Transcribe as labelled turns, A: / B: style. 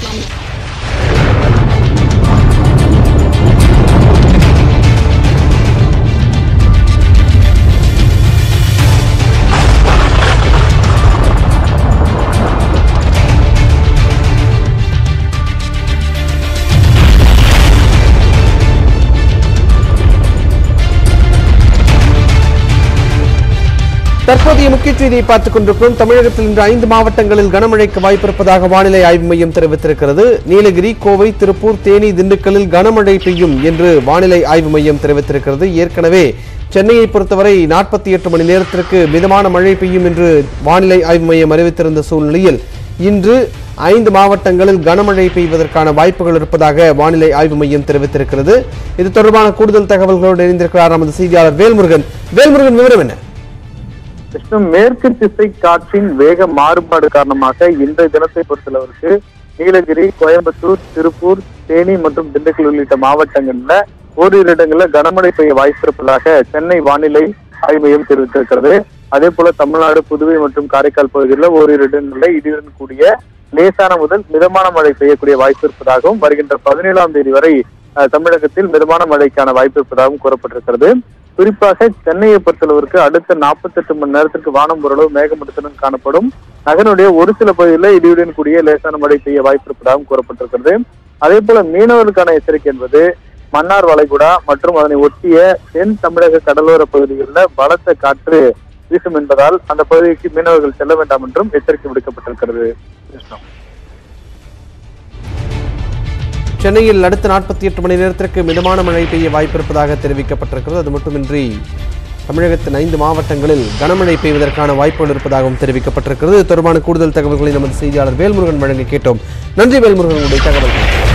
A: பார்க்கலாம்
B: தற்போதைய முக்கிய செய்தியை பார்த்துக் கொண்டிருக்கிறோம் தமிழகத்தில் இன்று ஐந்து மாவட்டங்களில் கனமழைக்கு வாய்ப்பிருப்பதாக வானிலை ஆய்வு மையம் தெரிவித்திருக்கிறது நீலகிரி கோவை திருப்பூர் தேனி திண்டுக்கல்லில் கனமழை பெய்யும் என்று வானிலை ஆய்வு மையம் தெரிவித்திருக்கிறது ஏற்கனவே சென்னையை பொறுத்தவரை நாற்பத்தி எட்டு மணி நேரத்திற்கு மிதமான மழை பெய்யும் என்று வானிலை ஆய்வு மையம் அறிவித்திருந்த சூழ்நிலையில் இன்று ஐந்து மாவட்டங்களில் கனமழை பெய்வதற்கான வாய்ப்புகள் இருப்பதாக வானிலை ஆய்வு மையம் தெரிவித்திருக்கிறது இது தொடர்பான கூடுதல் தகவல்களோடு இணைந்திருக்கிறார் நமது செய்தியாளர் வேல்முருகன் வேல்முருகன் விவரம் என்ன
C: விஷ்ணு மேற்கு திசை காற்றின் வேக மாறுபாடு காரணமாக இன்றைய தினத்தை பொறுத்தளவிற்கு நீலகிரி கோயம்புத்தூர் திருப்பூர் தேனி மற்றும் திண்டுக்கல் உள்ளிட்ட மாவட்டங்கள்ல ஓரிரு இடங்கள்ல கனமழை பெய்ய வாய்ப்பிருப்பதாக சென்னை வானிலை ஆய்வு மையம் தெரிவித்திருக்கிறது அதே போல தமிழ்நாடு புதுவை மற்றும் காரைக்கால் பகுதிகளில் ஓரிரு இடங்களில் இடியுடன் கூடிய லேசான முதல் மிதமான மழை பெய்யக்கூடிய வாய்ப்பு இருப்பதாகவும் வருகின்ற பதினேழாம் தேதி வரை அஹ், தமிழகத்தில் மிதமான மழைக்கான வாய்ப்பு இருப்பதாகவும் கூறப்பட்டிருக்கிறது குறிப்பாக சென்னையை பொறுத்தளவிற்கு அடுத்த 48 மணி நேரத்திற்கு வானம் ஓரளவு மேகமூட்டத்துடன் காணப்படும் நகருடைய ஒரு சில பகுதிகளில் இடியுடன் கூடிய லேசான மழை பெய்ய வாய்ப்பு இருப்பதாகவும் கூறப்பட்டிருக்கிறது அதே போல மீனவர்களுக்கான எச்சரிக்கை என்பது மன்னார் வளைகுடா மற்றும் அதனை ஒட்டிய தென் தமிழக கடலோர பகுதிகளில் பலத்த காற்று வீசும் என்பதால் அந்த பகுதிக்கு மீனவர்கள் செல்ல வேண்டாம் என்றும் எச்சரிக்கை விடுக்கப்பட்டிருக்கிறது விஷ்ணு
B: சென்னையில் அடுத்த நாற்பத்தி எட்டு மணி நேரத்திற்கு மிதமான மழை பெய்ய வாய்ப்பிருப்பதாக தெரிவிக்கப்பட்டிருக்கிறது அது மட்டுமின்றி தமிழகத்தின் ஐந்து மாவட்டங்களில் கனமழை பெய்வதற்கான வாய்ப்புகள் இருப்பதாகவும் தெரிவிக்கப்பட்டிருக்கிறது இது தொடர்பான கூடுதல் தகவல்களை நமது செய்தியாளர் வேல்முருகன் வழங்க கேட்டோம் நன்றி வேல்முருகன் உங்களுடைய தகவல்கள்